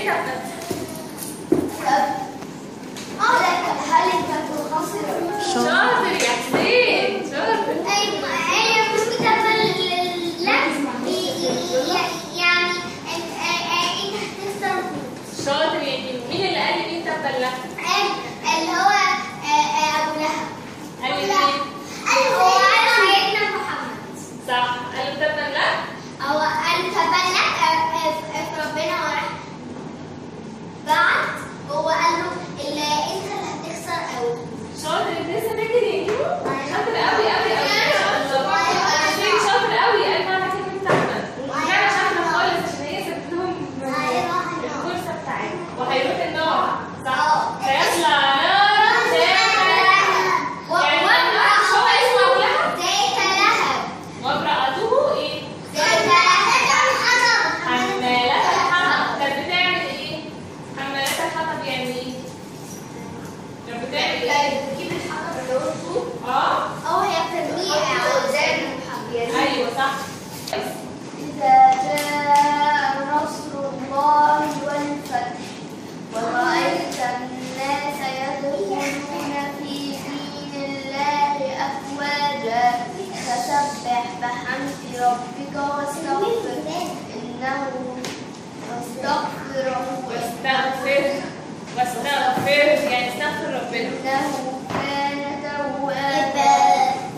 ايه تبت؟ هل انت تخسر شاطر يا حسين شاطر ايوه هي مش بتعمل لا يعني انت هتخسر شاطر يا كيمو مين اللي قال لي مين تبا لها؟ اللي هو ابو لهب قال لي لا. مين؟ هو قال سيدنا محمد صح قال له تبا لها؟ هو قال تبلغ في ربنا ورحمه بعد هو قال له اللي انت اللي هتخسر قوي شاطر انت لسه فاكر يا كيمو؟ شاطر قوي قوي قوي ما شاء الله حسين شاطر قوي قال معنى كلمة تبا ومعنى شاطرة خالص عشان هي سبت لهم الفرصة بتاعتها وهيروح النار صح؟ سيصلى نارا ذات يعني شو اسمه ابو لهب؟ وامرأته ايه؟ حمالة الحطب كانت بتعمل ايه؟ حمالة الحطب يعني ايه؟ كانت بتعمل ايه؟ اه ايوه صح إذا جاء نصر الله والفتح ورأيت الناس يدخلون في دين الله أفواجا فسبح بحمد ربك واستغفر إنه واستغفره واستغفر واستغفر يعني استغفر ربنا إنه كان توابا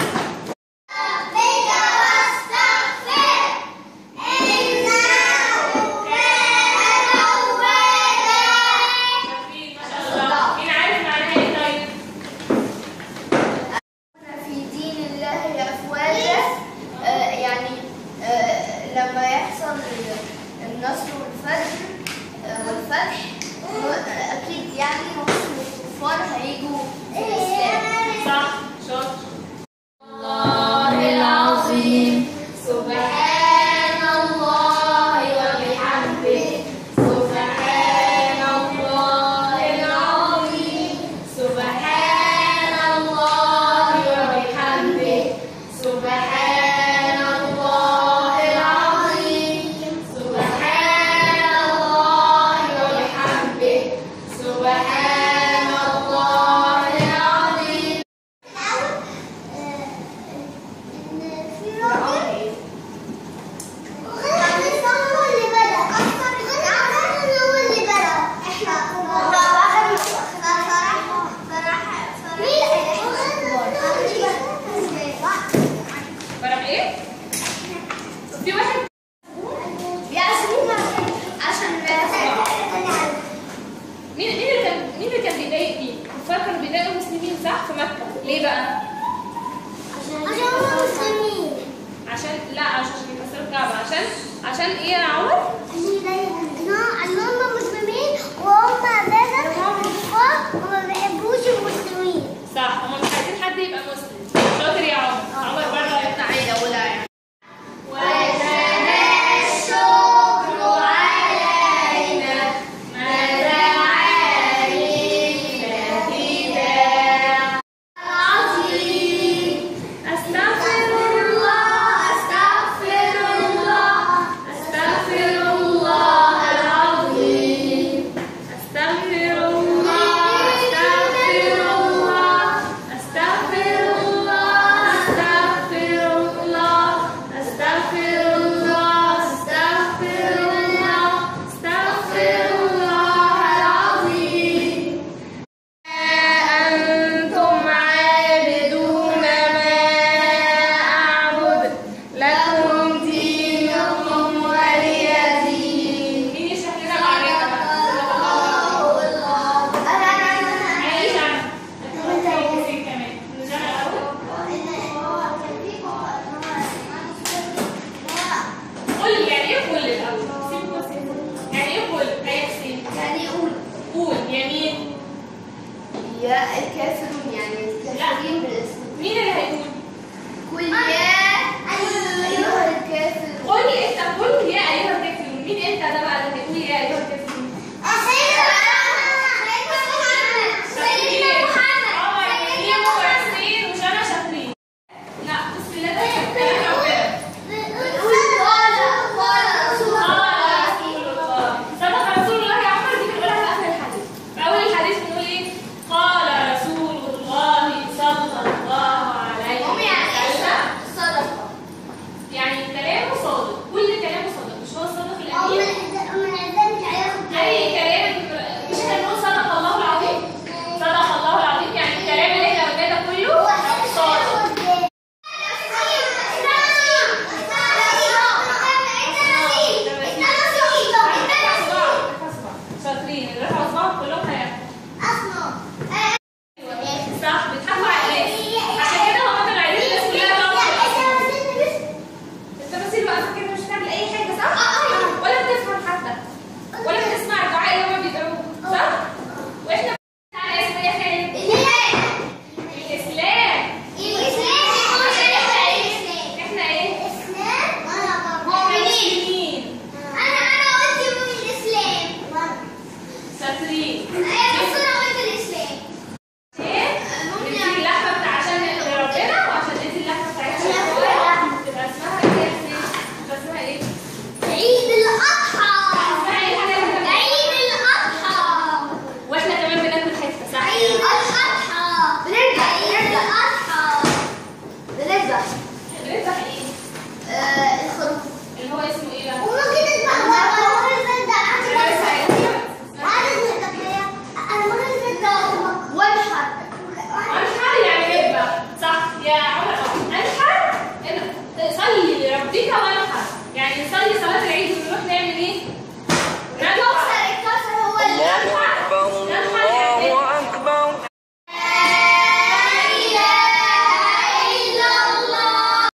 شاطرين ما شاء الله مين عارف معناها ايه طيب؟ في دين الله أفواجا آه، يعني آه، لما يحصل النصر والفتح آه، والفتح آه، أكيد يعني نصر الكفار هيجوا في الإسلام صح شاطر الله العظيم سبحان الله وبحمده سبحان الله العظيم سبحان الله وبحمده سبحان الله العظيم سبحان الله وبحمده سبحان الله العظيم فرح ايه؟ في واحد مين مين اللي كان مين اللي كان بيضايق مين؟ الكفار كانوا بيضايقوا المسلمين صح في مكة ليه بقى؟ عشان لا عشان يكسروا الكعبة عشان عشان ايه يا عمر؟ صح هما مش عايزين حد يبقى مسلم شاطر يا عمر عمر برضه هيطلع عيد اولها يعني وكان الشكر علينا ماذا عليك فداء عظيم أستغفر الله أستغفر الله أستغفر الله العظيم أستغفر الله أستغفر الله أستغفر الله أستغفر الله أستغفر الله أستغفر الله أستغفر الله العظيم أنتم عابدون ما أعبد لكم دينكم ولي دين مين يشرح لنا العريضة بقى؟ عايش عنها كمان مش انا الاول قول لي يعني ايه كل الاول سيبك بس يعني ايه كل ايه حسين يعني قول قول يمين يا الكافرون يعني الكافرين بالاسم مين اللي هيقول قل يا أيها الكافرون قول لي انت قول يا ايها الكافرون مين انت ده بقى اللي هيقول يا ايها الكافرون سيدنا محمد عمر سيدنا وكريم محمد وحسين وشنا شاطرين لا بسم الله ده كلام ربنا قل قال قال رسول قال الله رسول الله صدق رسول الله يا ربك واضحه يعني نصلي صلاه العيد ونروح نعمل ايه؟